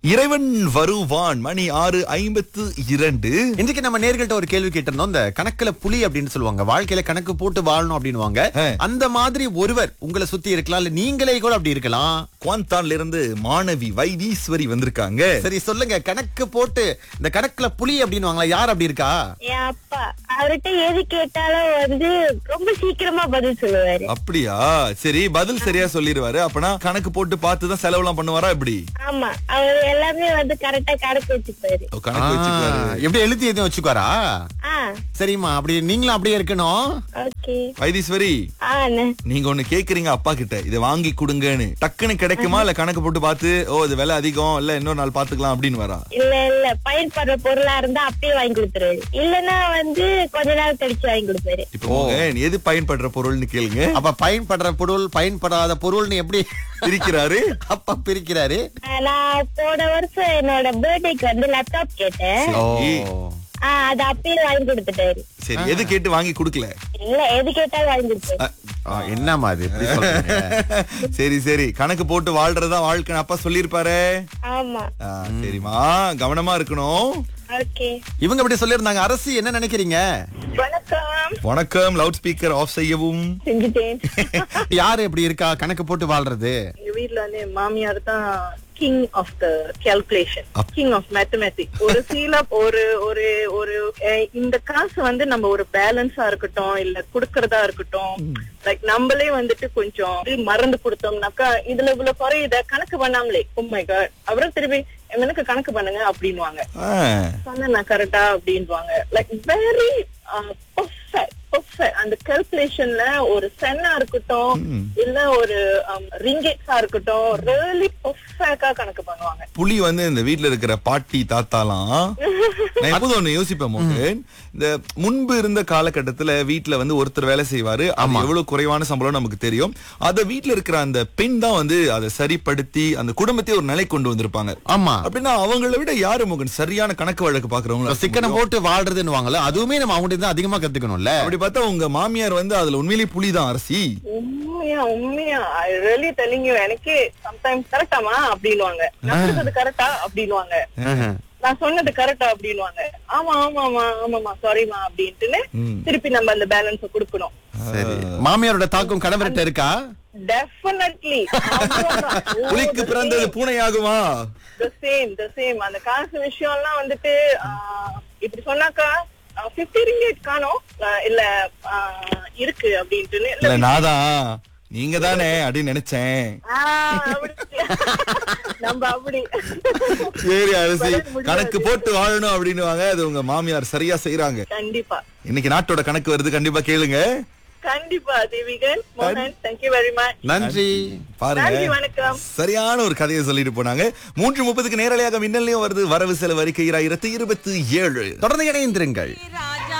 இறைவன் வருவான் மணி ஆறு ஐம்பத்து இரண்டு இன்றைக்கு நம்ம நேர்கள்ட்ட ஒரு கேள்வி கேட்டிருந்தோம் இந்த கணக்குல புலி அப்படின்னு சொல்லுவாங்க வாழ்க்கையில கணக்கு போட்டு வாழணும் அப்படின்னுவாங்க ஆ. அந்த மாதிரி ஒருவர் உங்களை சுத்தி இருக்கலாம் இல்ல நீங்களே கூட அப்படி இருக்கலாம் குவாந்தான்ல இருந்து மாணவி வைதீஸ்வரி வந்திருக்காங்க சரி சொல்லுங்க கணக்கு போட்டு இந்த கணக்குல புலி அப்படின்னுவாங்களா யார் அப்படி இருக்கா என் அப்பா அவர்கிட்ட எது கேட்டாலும் வந்து ரொம்ப சீக்கிரமா பதில் சொல்லுவாரு அப்படியா சரி பதில் சரியா சொல்லிடுவாரு அப்பனா கணக்கு போட்டு பார்த்து தான் செலவுலாம் பண்ணுவாரா எப்படி ஆமா அவர் எல்லாமே வந்து கரெக்டா கணக்கு வச்சுப்பாரு ஓ, கணக்கு வச்சுக்குவாரு ஆ, எப்படி எழுதி எதுவும் வச்சுக்குவாரா ஆ சரிம்மா அப்படி நீங்களும் அப்படியே இருக்கணும் ஓகே வைதீஸ்வரி ஆ அண்ணே. நீங்க ஒண்ணு கேக்குறீங்க அப்பா கிட்ட இதை வாங்கி கொடுங்கன்னு டக்குன்னு கிடைக்குமா இல்ல கணக்கு போட்டு பார்த்து ஓ இது விலை அதிகம் இல்ல இன்னொரு நாள் பாத்துக்கலாம் அப்படின்னு வரா இல்ல இல்ல பயன்படுற பொருளா இருந்தா அப்படியே வாங்கி கொடுத்துருவாரு இல்லன்னா வந்து கொஞ்ச நாள் கழிச்சு வாங்கி கொடுப்பாரு இப்ப உங்க எது பயன்படுற பொருள்னு கேளுங்க அப்ப பயன்படுற பொருள் பயன்படாத பொருள்னு எப்படி இருக்கிறாரு அப்பா பிரிக்கிறாரு ஆ, நான் போன வருஷம் என்னோட பர்த்டேக்கு வந்து லேப்டாப் கேட்டேன் ஓ ஆ, அது அப்பயே வாங்கி கொடுத்துட்டாரு சரி எது கேட்டு வாங்கி கொடுக்கல இல்ல எது கேட்டாலும் வாங்கி கொடுத்தாரு ஆ, என்னம்மா அது இப்படி சொல்றீங்க? சரி சரி கணக்கு போட்டு வாழ்றதா வாழ்க்கை அப்பா சொல்லிருப்பாரு ஆமா சரிம்மா கவனமா இருக்கணும் ஓகே இவங்க இப்படி சொல்லியிருந்தாங்க அரசு என்ன நினைக்கிறீங்க வணக்கம் வணக்கம் லவுட் ஸ்பீக்கர் ஆஃப் செய்யவும் செஞ்சுட்டேன் யாரு இப்படி இருக்கா கணக்கு போட்டு வாழ்றது எங்க வீட்ல வந்து மாமியார் தான் கிங் ஆஃப் த கால்குலேஷன் அப்- கிங் ஆஃப் மேத்தமேட்டிக் ஒரு சீல ஒரு ஒரு ஒரு அஹ், இந்த காசு வந்து நம்ம ஒரு பேலன்ஸா இருக்கட்டும் இல்ல குடுக்கறதா இருக்கட்டும் லைக் நம்மளே வந்துட்டு கொஞ்சம் இது மறந்து கொடுத்தோம்னாக்கா இதுல இவ்வளவு குறையுத கணக்கு பண்ணாமலே உண்மை அப்புறம் திருப்பி எனக்கு கணக்கு பண்ணுங்க அப்படின்வாங்க ஆ, சொன்ன நான் கரெக்டா அப்படின்வாங்க லைக் வெரி பர்ஃபெக்ட் பர்ஃபெக்ட் அந்த கால்குலேஷன்ல ஒரு சென்னா இருக்கட்டும் இல்ல ஒரு ரிங்கெட்ஸா இருக்கட்டும் ரியலி பர்ஃபெக்டா கணக்கு பண்ணுவாங்க புலி வந்து இந்த வீட்ல இருக்கிற பாட்டி தாத்தாலாம் நான் எப்போதும் ஒண்ணு யோசிப்பேன் மோகன் இந்த முன்பு இருந்த காலகட்டத்துல வீட்ல வந்து ஒருத்தர் வேலை செய்வாரு அது எவ்வளவு குறைவான சம்பளம் நமக்கு தெரியும் அத வீட்ல இருக்கிற அந்த பெண் தான் வந்து அதை சரிப்படுத்தி அந்த குடும்பத்தை ஒரு நிலை கொண்டு வந்திருப்பாங்க ஆமா அப்படின்னா அவங்கள விட யாரு மோகன் சரியான கணக்கு வழக்கு பாக்குறவங்க சிக்கனம் போட்டு வாழ்றதுன்னு வாங்கல அதுவுமே நம்ம அவங்ககிட்ட தான் அதிகமா கத்துக்கணும்ல அப்படி பார்த்தா உங்க மாமியார் வந்து அதுல உண்மையிலேயே புலிதான் அரசி உண்மையா உண்மையா ஐ ரியலி டெல்லிங் யூ எனக்கே சம்டைம்ஸ் கரெக்டாமா அப்படின்வாங்க நான் சொல்றது கரெக்டா அப்படின்வாங்க ஆஹா. நான் சொன்னது கரெக்டா அப்படின்வாங்க ஆமா ஆமா ஆமா ஆமாமா சாரிமா அப்படின்ட்டுன்னு திருப்பி நம்ம அந்த பேலன்ஸ கொடுக்கணும் சரி மாமியாரோட தாக்கம் கணவர்கிட்ட இருக்கா டெஃபினெட்லி புலிக்கு பிறந்தது பூனையாகுமா த சேம் த சேம் அந்த காசு விஷயம்லாம் வந்துட்டு ஆஹ், இப்படி சொன்னாக்கா பிப்டி ரிங்கேட் காணோம் ஆஹ், இல்ல ஆஹ், இருக்கு அப்படின்ட்டுன்னு இல்ல, இல்ல நாதான் நீங்க தானே அப்படின்னு நினைச்சேன் ஆஹ், அப்படி. நம்ம அப்படி சரி அரசி பதில் முடியாது. கணக்கு போட்டு வாழணும் அப்படின்னு அது உங்க மாமியார் சரியா செய்யறாங்க கண்டிப்பா இன்னைக்கு நாட்டோட கணக்கு வருது கண்டிப்பா கேளுங்க கண்டிப்பா தேவிகன் மோகன் தேங்க்யூ வெரி மச் நன்றி நன்றி பாருங்க வணக்கம் சரியான ஒரு கதையை சொல்லிட்டு போனாங்க மூன்று முப்பதுக்கு நேரலையாக மின்னலையும் வருது வரவு செலவு அறிக்கை ஆயிரத்தி இருபத்தி ஏழு தொடர்ந்து இணைந்திருங்கள்